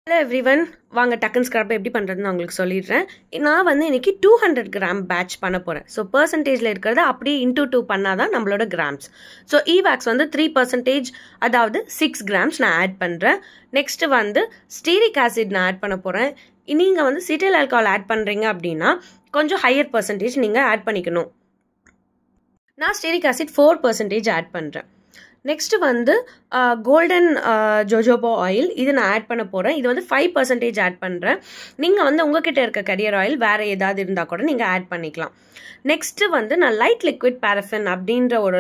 hello everyone வாங்க டக்கன் scrub எப்படி பண்ணுறதுன்னு நான் உங்களுக்கு சொல்லிடுறேன் நான் வந்து இன்னைக்கு டூ ஹண்ட்ரட் கிராம் பேட்ச் பண்ண போகிறேன் ஸோ பர்சன்டேஜில் இருக்கிறத அப்படியே இன்டூ டூ பண்ணால் தான் நம்மளோட கிராம்ஸ் ஸோ இவேக்ஸ் வந்து த்ரீ பர்சன்டேஜ் அதாவது சிக்ஸ் கிராம்ஸ் நான் ஆட் பண்ணுறேன் நெக்ஸ்ட்டு வந்து ஸ்டீரிக் ஆசிட் நான் ஆட் பண்ண போகிறேன் நீங்கள் வந்து சிட்டில் ஆல்கஹால் ஆட் பண்ணுறீங்க அப்படின்னா கொஞ்சம் ஹையர் பர்சன்டேஜ் நீங்கள் ஆட் பண்ணிக்கணும் நான் stearic acid four percentage add பண்ணுறேன் நெக்ஸ்ட்டு வந்து கோல்டன் ஜோஜோபோ ஆயில் இது நான் ஆட் பண்ண போகிறேன் இது வந்து ஃபைவ் பர்சன்டேஜ் ஆட் பண்ணுறேன் நீங்கள் வந்து உங்ககிட்ட இருக்க கரியர் ஆயில் வேறு ஏதாவது இருந்தால் கூட நீங்கள் ஆட் பண்ணிக்கலாம் நெக்ஸ்ட்டு வந்து நான் லைட் லிக்விட் பேரஃபின் அப்படின்ற ஒரு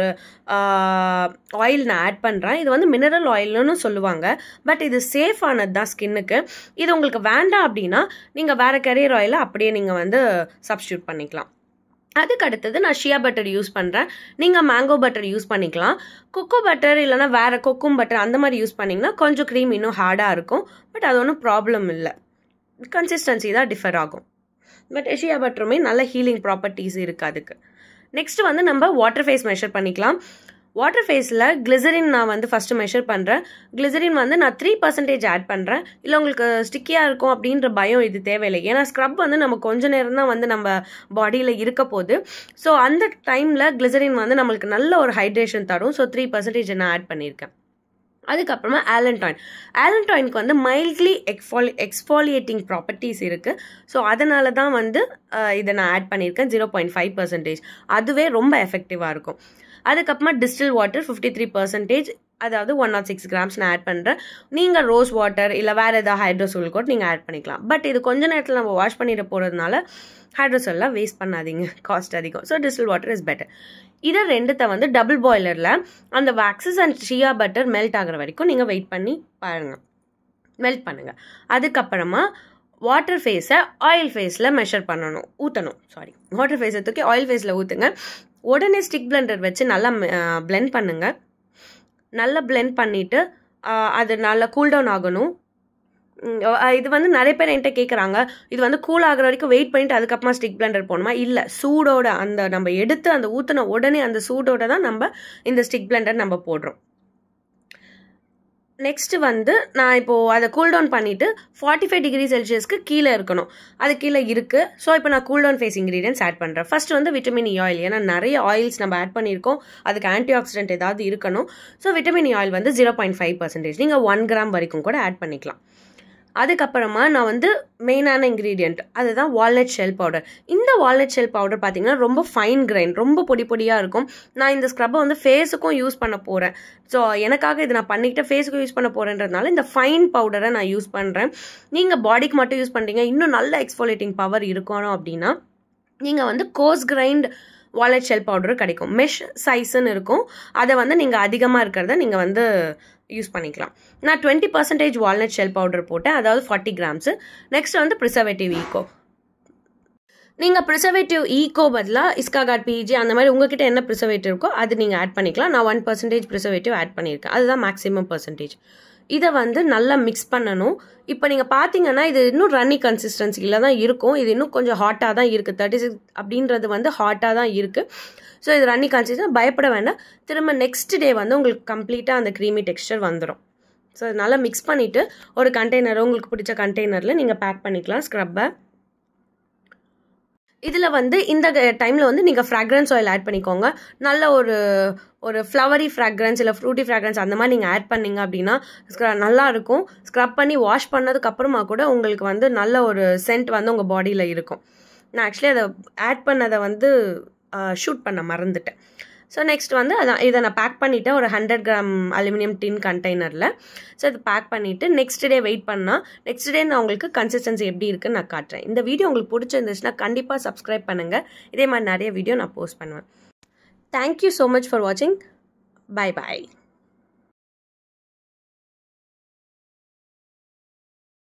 ஆயில் நான் ஆட் பண்ணுறேன் இது வந்து மினரல் ஆயில்னு சொல்லுவாங்க பட் இது சேஃபானது தான் ஸ்கின்னுக்கு இது உங்களுக்கு வேண்டாம் அப்படின்னா நீங்கள் வேறு கரியர் ஆயிலை அப்படியே நீங்கள் வந்து சப்ஸ்டியூட் பண்ணிக்கலாம் அதுக்கு அடுத்தது நான் ஷியா பட்டர் யூஸ் பண்ணுறேன் நீங்கள் மேங்கோ பட்டர் யூஸ் பண்ணிக்கலாம் கொக்கோ பட்டர் இல்லைனா வேறு கொக்கும் பட்டர் அந்த மாதிரி யூஸ் பண்ணிங்கன்னா கொஞ்சம் க்ரீம் இன்னும் ஹார்டாக இருக்கும் பட் அது ஒன்றும் ப்ராப்ளம் இல்லை கன்சிஸ்டன்சி தான் டிஃபர் ஆகும் பட் ஷியா பட்டருமே நல்ல ஹீலிங் ப்ராப்பர்ட்டிஸ் இருக்குது அதுக்கு நெக்ஸ்ட் வந்து நம்ம வாட்டர் ஃபேஸ் மெஷர் பண்ணிக்கலாம் வாட்டர் ஃபேஸில் கிளிசரின் நான் வந்து ஃபஸ்ட்டு மெஷர் பண்ணுறேன் கிளிசரின் வந்து நான் த்ரீ பர்சன்டேஜ் ஆட் பண்ணுறேன் இல்லை உங்களுக்கு ஸ்டிக்கியாக இருக்கும் அப்படின்ற பயம் இது தேவையில்லை ஏன்னா ஸ்க்ரப் வந்து நம்ம கொஞ்ச நேரம் தான் வந்து நம்ம பாடியில் இருக்க போகுது ஸோ அந்த டைமில் கிளிசரின் வந்து நம்மளுக்கு நல்ல ஒரு ஹைட்ரேஷன் தரும் ஸோ த்ரீ பர்சன்டேஜ் நான் ஆட் பண்ணியிருக்கேன் அதுக்கப்புறமா ஆலன்டாயின் ஆலன்டாயினுக்கு வந்து மைல்ட்லி எக்ஃபாலி எக்ஸ்ஃபாலியேட்டிங் ப்ராப்பர்ட்டிஸ் இருக்குது ஸோ அதனால தான் வந்து இதை நான் ஆட் பண்ணியிருக்கேன் ஜீரோ பாயிண்ட் ஃபைவ் பர்சன்டேஜ் அதுவே ரொம்ப எஃபெக்டிவாக இருக்கும் அதுக்கப்புறமா distil water fifty three percentage அதாவது ஒன் நாட் சிக்ஸ் கிராம்ஸ் நான் ஆட் பண்ணுறேன் நீங்கள் ரோஸ் வாட்டர் இல்லை வேறு ஏதாவது ஹைட்ரோசோல் கூட நீங்கள் ஆட் பண்ணிக்கலாம் பட் இது கொஞ்ச நேரத்தில் நம்ம வாஷ் பண்ணிட போகிறதுனால ஹைட்ரோசோல்லாம் வேஸ்ட் பண்ணாதீங்க காஸ்ட் அதிகம் so distil water is better இதை ரெண்டுத்தை வந்து டபுள் பாய்லரில் அந்த waxes and shea butter melt ஆகிற வரைக்கும் நீங்கள் வெயிட் பண்ணி பாருங்கள் மெல்ட் பண்ணுங்கள் அதுக்கப்புறமா வாட்டர் ஃபேஸை ஆயில் ஃபேஸில் மெஷர் பண்ணணும் ஊற்றணும் சாரி வாட்டர் ஃபேஸை தூக்கி ஆயில் ஃபேஸில் ஊற்றுங்க உடனே ஸ்டிக் பிளெண்டர் வச்சு நல்லா பிளெண்ட் பண்ணுங்கள் நல்லா பிளெண்ட் பண்ணிவிட்டு அது நல்லா கூல்டவுன் ஆகணும் இது வந்து நிறைய பேர் என்கிட்ட கேட்குறாங்க இது வந்து கூல் ஆகிற வரைக்கும் வெயிட் பண்ணிட்டு அதுக்கப்புறமா ஸ்டிக் பிளெண்டர் போகணுமா இல்லை சூடோட அந்த நம்ம எடுத்து அந்த ஊற்றின உடனே அந்த சூடோட தான் நம்ம இந்த ஸ்டிக் பிளெண்டர் நம்ம போடுறோம் நெக்ஸ்ட்டு வந்து நான் இப்போது அதை கூல் டவுன் பண்ணிவிட்டு ஃபார்ட்டி ஃபைவ் டிகிரி செல்சியஸ்க்கு கீழே இருக்கணும் அது கீழே இருக்குது ஸோ இப்போ நான் cool down phase ingredients add பண்ணுறேன் ஃபர்ஸ்ட் வந்து விட்டமின் இ ஆயில் ஏன்னா நிறைய ஆயில்ஸ் நம்ம ஆட் பண்ணியிருக்கோம் அதுக்கு ஆன்டி ஆக்சிடென்ட் ஏதாவது இருக்கணும் ஸோ விட்டமின் இ ஆயில் வந்து ஜீரோ பாயிண்ட் ஃபைவ் பர்சன்டேஜ் நீங்கள் ஒன் கிராம் வரைக்கும் கூட ஆட் பண்ணிக்கலாம் அதுக்கப்புறமா நான் வந்து மெயினான இன்க்ரீடியண்ட் அதுதான் வால்நட் ஷெல் பவுடர் இந்த வால்நட் ஷெல் பவுடர் பார்த்தீங்கன்னா ரொம்ப ஃபைன் கிரைன் ரொம்ப பொடி பொடியாக இருக்கும் நான் இந்த ஸ்க்ரப்பை வந்து ஃபேஸுக்கும் யூஸ் பண்ண போகிறேன் ஸோ எனக்காக இது நான் பண்ணிக்கிட்டு ஃபேஸுக்கும் யூஸ் பண்ண போகிறேன்றதுனால இந்த ஃபைன் பவுடரை நான் யூஸ் பண்ணுறேன் நீங்கள் பாடிக்கு மட்டும் யூஸ் பண்ணுறீங்க இன்னும் நல்ல எக்ஸ்ஃபோலேட்டிங் பவர் இருக்கணும் அப்படின்னா நீங்கள் வந்து coarse grind walnut shell powder கிடைக்கும் மெஷ் சைஸ்ன்னு இருக்கும் அதை வந்து நீங்கள் அதிகமாக இருக்கிறத நீங்கள் வந்து யூஸ் பண்ணிக்கலாம் நான் twenty percentage walnut shell powder போட்டேன் அதாவது ஃபார்ட்டி கிராம்ஸு நெக்ஸ்ட் வந்து ப்ரிசர்வேட்டிவ் ஈகோ நீங்கள் ப்ரிசர்வேட்டிவ் ஈகோ பதிலாக இஸ்காகாட் பிஜி அந்த மாதிரி உங்ககிட்ட என்ன ப்ரிசர்வேட்டிவ் இருக்கோ அது நீங்கள் ஆட் பண்ணிக்கலாம் நான் ஒன் பர்சன்டேஜ் ப்ரிசர்வேட்டிவ் ஆட் பண்ணியிருக்கேன் அதுதான் மேக்ஸிமம் பர்சன்டேஜ் இதை வந்து நல்லா மிக்ஸ் பண்ணணும் இப்போ நீங்கள் பார்த்தீங்கன்னா இது இன்னும் ரன்னி கன்சிஸ்டன்சியில் தான் இருக்கும் இது இன்னும் கொஞ்சம் ஹாட்டாக தான் இருக்குது தேர்ட்டி சிக்ஸ் அப்படின்றது வந்து ஹாட்டாக தான் இருக்குது ஸோ இது ரன்னி கன்சிஸ்டன்ஸ் பயப்பட வேண்டாம் திரும்ப நெக்ஸ்ட் டே வந்து உங்களுக்கு கம்ப்ளீட்டாக அந்த க்ரீமி டெக்ஸ்டர் வந்துடும் ஸோ நல்லா மிக்ஸ் பண்ணிவிட்டு ஒரு கண்டெய்னர் உங்களுக்கு பிடிச்ச கண்டெய்னரில் நீங்கள் பேக் பண்ணிக்கலாம் ஸ்க்ரப்பை இதில் வந்து இந்த டைமில் வந்து நீங்கள் ஃப்ராக்ரன்ஸ் ஆயில் ஆட் பண்ணிக்கோங்க நல்ல ஒரு ஒரு ஃப்ளவரி ஃப்ராக்ரன்ஸ் இல்லை ஃப்ரூட்டி ஃப்ராக்ரன்ஸ் அந்த மாதிரி நீங்கள் ஆட் பண்ணிங்க அப்படின்னா நல்லா இருக்கும் ஸ்க்ரப் பண்ணி வாஷ் பண்ணதுக்கப்புறமா கூட உங்களுக்கு வந்து நல்ல ஒரு சென்ட் வந்து உங்கள் பாடியில் இருக்கும் நான் ஆக்சுவலி அதை ஆட் பண்ணதை வந்து ஷூட் பண்ண மறந்துட்டேன் ஸோ நெக்ஸ்ட் வந்து அதான் இதை நான் பேக் பண்ணிவிட்டேன் ஒரு ஹண்ட்ரட் கிராம் அலுமினியம் டின் கண்டெய்னரில் ஸோ இது பேக் பண்ணிவிட்டு நெக்ஸ்ட் டே வெயிட் பண்ணால் நெக்ஸ்ட் டே நான் உங்களுக்கு கன்சிஸ்டன்சி எப்படி இருக்குன்னு நான் காட்டுறேன் இந்த வீடியோ உங்களுக்கு பிடிச்சிருந்துச்சுன்னா கண்டிப்பாக சப்ஸ்கிரைப் பண்ணுங்கள் இதே மாதிரி நிறைய வீடியோ நான் போஸ்ட் பண்ணுவேன் தேங்க்யூ ஸோ மச் ஃபார் வாட்சிங் பை பாய்